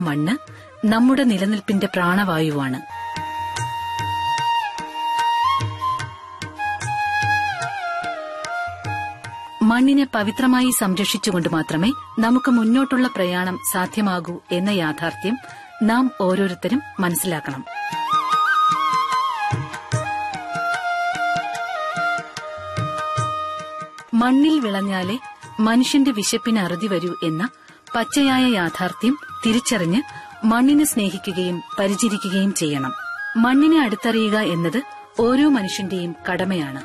മണ്ണ് നമ്മുടെ നിലനിൽപ്പിന്റെ പ്രാണവായുവാണ് മണ്ണിനെ പവിത്രമായി സംരക്ഷിച്ചുകൊണ്ട് മാത്രമേ നമുക്ക് മുന്നോട്ടുള്ള പ്രയാണം സാധ്യമാകൂ എന്ന യാഥാർത്ഥ്യം നാം ഓരോരുത്തരും മനസ്സിലാക്കണം മണ്ണിൽ വിളഞ്ഞാലേ മനുഷ്യന്റെ വിശപ്പിന് അറുതി വരൂ എന്ന പച്ചയായ യാഥാർത്ഥ്യം തിരിച്ചറിഞ്ഞ് മണ്ണിനെ സ്നേഹിക്കുകയും പരിചരിക്കുകയും ചെയ്യണം മണ്ണിനെ അടുത്തറിയുക എന്നത് ഓരോ മനുഷ്യന്റെയും കടമയാണ്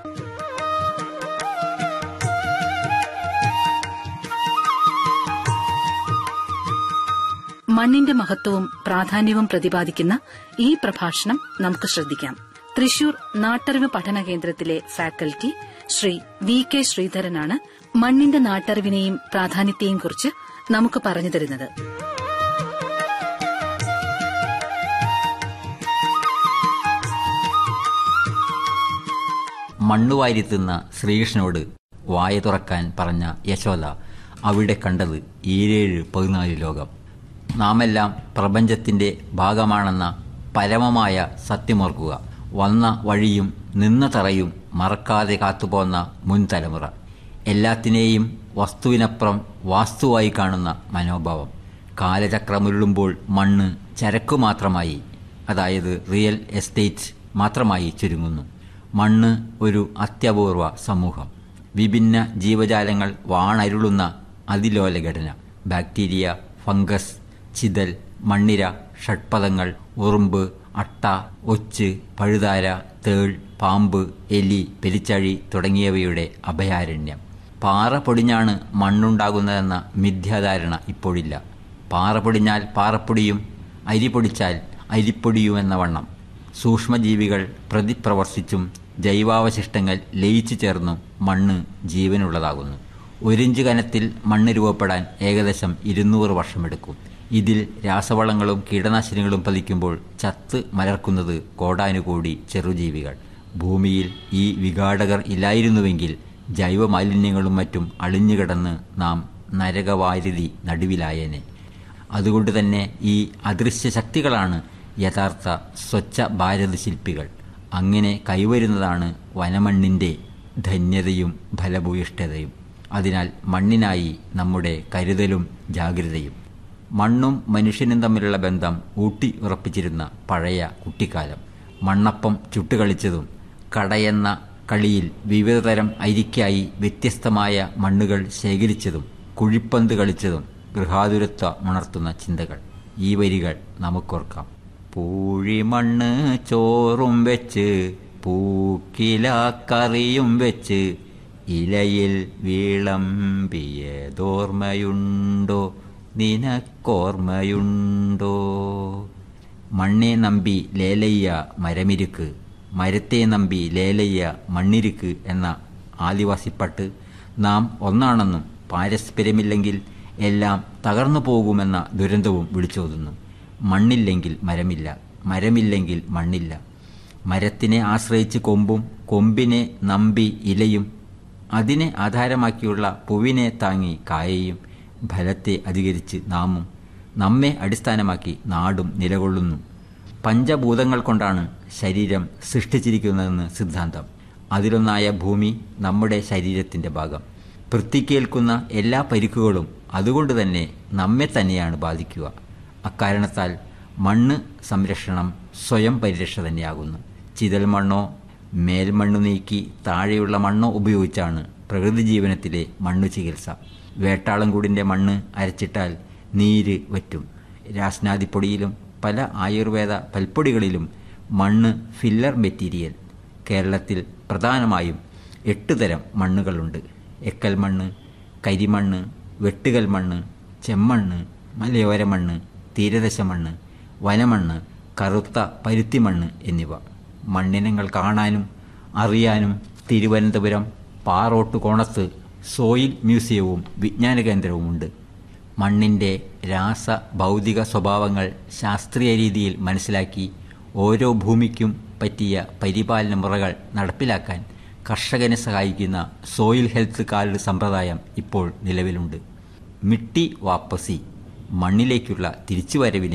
മണ്ണിന്റെ മഹത്വവും പ്രാധാന്യവും പ്രതിപാദിക്കുന്ന ഈ പ്രഭാഷണം നമുക്ക് ശ്രദ്ധിക്കാം തൃശൂർ നാട്ടറിവ് പഠന കേന്ദ്രത്തിലെ ഫാക്കൽറ്റി ശ്രീ വി കെ ശ്രീധരനാണ് മണ്ണിന്റെ നാട്ടറിവിനെയും പ്രാധാന്യത്തെയും കുറിച്ച് നമുക്ക് പറഞ്ഞു തരുന്നത് മണ്ണുവാരിത്തുന്ന ശ്രീകൃഷ്ണനോട് വായ തുറക്കാൻ പറഞ്ഞ യശോദ അവിടെ കണ്ടത് ഈരേഴ് പതിനാല് ലോകം നാമെല്ലാം പ്രപഞ്ചത്തിന്റെ ഭാഗമാണെന്ന പരമമായ സത്യമോർക്കുക വന്ന വഴിയും നിന്ന തറയും മറക്കാതെ കാത്തുപോന്ന മുൻ തലമുറ എല്ലാത്തിനെയും വസ്തുവിനപ്പുറം വാസ്തുവായി കാണുന്ന മനോഭാവം കാലചക്രമുരുളുമ്പോൾ മണ്ണ് ചരക്കു മാത്രമായി അതായത് റിയൽ എസ്റ്റേറ്റ് മാത്രമായി ചുരുങ്ങുന്നു മണ്ണ് ഒരു അത്യപൂർവ സമൂഹം വിഭിന്ന ജീവജാലങ്ങൾ വാണരുളുന്ന അതിലോല ഘടന ബാക്ടീരിയ ഫംഗസ് ചിതൽ മണ്ണിര ഷഡ്പദങ്ങൾ ഉറുമ്പ് അട്ട ഒച്ച് പഴുതാര തേൾ പാമ്പ് എലി പെരിച്ചഴി തുടങ്ങിയവയുടെ അഭയാരണ്യം പാറ പൊടിഞ്ഞാണ് മണ്ണുണ്ടാകുന്നതെന്ന മിഥ്യാധാരണ ഇപ്പോഴില്ല പാറ പൊടിഞ്ഞാൽ പാറപ്പൊടിയും അരി പൊടിച്ചാൽ അരിപ്പൊടിയുമെന്ന വണ്ണം സൂക്ഷ്മജീവികൾ പ്രതിപ്രവർത്തിച്ചും ജൈവാവശിഷ്ടങ്ങൾ ലയിച്ചു ചേർന്നും മണ്ണ് ജീവനുള്ളതാകുന്നു ഒരിഞ്ച് കനത്തിൽ മണ്ണ് രൂപപ്പെടാൻ ഏകദേശം ഇരുന്നൂറ് വർഷമെടുക്കും ഇതിൽ രാസവളങ്ങളും കീടനാശിനികളും പതിക്കുമ്പോൾ ചത്ത് മലർക്കുന്നത് കോടാനുകൂടി ചെറുജീവികൾ ഭൂമിയിൽ ഈ വിഘാടകർ ഇല്ലായിരുന്നുവെങ്കിൽ ജൈവമാലിന്യങ്ങളും മറ്റും അളിഞ്ഞുകിടന്ന് നാം നരകവാരുതി നടുവിലായേനെ അതുകൊണ്ട് തന്നെ ഈ അദൃശ്യ ശക്തികളാണ് യഥാർത്ഥ സ്വച്ഛ ഭാരത് ശില്പികൾ അങ്ങനെ കൈവരുന്നതാണ് വനമണ്ണിൻ്റെ ധന്യതയും ഫലഭൂയിഷ്ഠതയും അതിനാൽ മണ്ണിനായി നമ്മുടെ കരുതലും ജാഗ്രതയും മണ്ണും മനുഷ്യനും തമ്മിലുള്ള ബന്ധം ഊട്ടി ഉറപ്പിച്ചിരുന്ന പഴയ കുട്ടിക്കാലം മണ്ണപ്പം ചുട്ടുകളിച്ചതും കടയെന്ന കളിയിൽ വിവിധതരം അരിക്കായി വ്യത്യസ്തമായ മണ്ണുകൾ ശേഖരിച്ചതും കുഴിപ്പന്ത് കളിച്ചതും ഗൃഹാതുരത്വമുണർത്തുന്ന ചിന്തകൾ ഈ വരികൾ നമുക്കോർക്കാം പൂഴിമണ്ണ് ചോറും വെച്ച് പൂക്കില കറിയും വെച്ച് ഇലയിൽ വിളമ്പിയതോർമ്മയുണ്ടോ നിനക്കോർമ്മയുണ്ടോ മണ്ണെ നമ്പി ലേലയ്യ മരമിരുക്ക് മരത്തെ നമ്പി ലേലയ്യ മണ്ണിരുക്ക് എന്ന ആദിവാസിപ്പട്ട് നാം ഒന്നാണെന്നും പാരസ്പര്യമില്ലെങ്കിൽ എല്ലാം തകർന്നു പോകുമെന്ന ദുരന്തവും വിളിച്ചോതുന്നു മണ്ണില്ലെങ്കിൽ മരമില്ല മരമില്ലെങ്കിൽ മണ്ണില്ല മരത്തിനെ ആശ്രയിച്ച് കൊമ്പും കൊമ്പിനെ നമ്പി ഇലയും അതിനെ ആധാരമാക്കിയുള്ള പൂവിനെ താങ്ങി കായയും ഫലത്തെ അധികരിച്ച് നാമും നമ്മെ അടിസ്ഥാനമാക്കി നാടും നിലകൊള്ളുന്നു പഞ്ചഭൂതങ്ങൾ കൊണ്ടാണ് ശരീരം സൃഷ്ടിച്ചിരിക്കുന്നതെന്ന് സിദ്ധാന്തം അതിലൊന്നായ ഭൂമി നമ്മുടെ ശരീരത്തിന്റെ ഭാഗം പൃഥ്വിക്കേൽക്കുന്ന എല്ലാ പരിക്കുകളും അതുകൊണ്ട് തന്നെ നമ്മെ തന്നെയാണ് ബാധിക്കുക അക്കാരണത്താൽ മണ്ണ് സംരക്ഷണം സ്വയം പരിരക്ഷ തന്നെയാകുന്നു ചിതൽ മണ്ണോ മേൽമണ്ണു നീക്കി താഴെയുള്ള മണ്ണോ ഉപയോഗിച്ചാണ് പ്രകൃതി ജീവനത്തിലെ മണ്ണു ചികിത്സ വേട്ടാളംകൂടിൻ്റെ മണ്ണ് അരച്ചിട്ടാൽ നീര് വറ്റും രാസ്നാദിപ്പൊടിയിലും പല ആയുർവേദ പൽപ്പൊടികളിലും മണ്ണ് ഫില്ലർ മെറ്റീരിയൽ കേരളത്തിൽ പ്രധാനമായും എട്ട് തരം മണ്ണുകളുണ്ട് എക്കൽ മണ്ണ് കരിമണ്ണ് വെട്ടുകൽ മണ്ണ് ചെമ്മണ്ണ് മലയോര മണ്ണ് തീരദശ മണ്ണ് വനമണ്ണ് കറുത്ത പരുത്തിമണ്ണ് എന്നിവ മണ്ണിനങ്ങൾ കാണാനും അറിയാനും തിരുവനന്തപുരം പാറോട്ട് കോണത്ത് സോയിൽ മ്യൂസിയവും വിജ്ഞാന കേന്ദ്രവുമുണ്ട് മണ്ണിൻ്റെ രാസ ഭൗതിക സ്വഭാവങ്ങൾ ശാസ്ത്രീയ രീതിയിൽ മനസ്സിലാക്കി ഓരോ ഭൂമിക്കും പറ്റിയ പരിപാലന മുറകൾ നടപ്പിലാക്കാൻ കർഷകനെ സഹായിക്കുന്ന സോയിൽ ഹെൽത്ത് കാർഡ് സമ്പ്രദായം ഇപ്പോൾ നിലവിലുണ്ട് മിട്ടി വാപ്പസി മണ്ണിലേക്കുള്ള തിരിച്ചുവരവിനെ